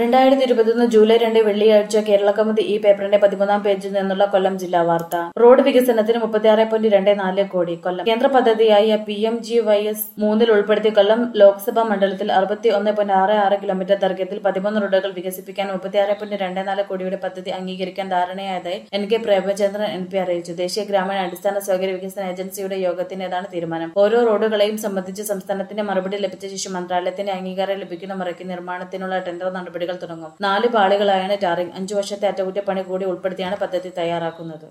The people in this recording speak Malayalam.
രണ്ടായിരത്തി ഇരുപത്തൊന്ന് ജൂലൈ രണ്ട് വെള്ളിയാഴ്ച കേരള കൗമുദി ഈ പേപ്പറിന്റെ പതിമൂന്നാം പേജിൽ നിന്നുള്ള കൊല്ലം ജില്ലാ വാർത്ത റോഡ് വികസനത്തിന് മുപ്പത്തിയാറ് പോയിന്റ് രണ്ട് നാല് കോടി കൊല്ലം കേന്ദ്ര പദ്ധതിയായ P M G Y S മൂന്നിൽ ഉൾപ്പെടുത്തി കൊല്ലം ലോക്സഭാ മണ്ഡലത്തിൽ അറുപത്തി ഒന്ന് പോയിന്റ് ആറ് ആറ് കിലോമീറ്റർ ദൈർഘ്യത്തിൽ പതിമൂന്ന് റോഡുകൾ വികസിപ്പിക്കാൻ മുപ്പത്തിയാറ് പോയിന്റ് രണ്ട് നാല് കോടിയുടെ പദ്ധതി അംഗീകരിക്കാൻ ധാരണയായതായി N K Premachandran M P അറിയിച്ചു ദേശീയ ഗ്രാമീണ അടിസ്ഥാന സൗകര്യ വികസന ഏജൻസിയുടെ യോഗത്തിന്റേതാണ് തീരുമാനം ഓരോ റോഡുകളെയും സംബന്ധിച്ച് സംസ്ഥാനത്തിന്റെ മറുപടി ലഭിച്ച ശേഷം മന്ത്രാലയത്തിന്റെ അംഗീകാരം ലഭിക്കുന്ന മുറയ്ക്ക് നിർമ്മാണത്തിനുള്ള ടെൻഡർ നടപടികൾ തുടങ്ങും നാല് പാളികളായാണ് ടാറിംഗ് അഞ്ചു വർഷത്തെ അറ്റകുറ്റപ്പണി കൂടി ഉൾപ്പെടുത്തിയാണ് പദ്ധതി തയ്യാറാക്കുന്നത്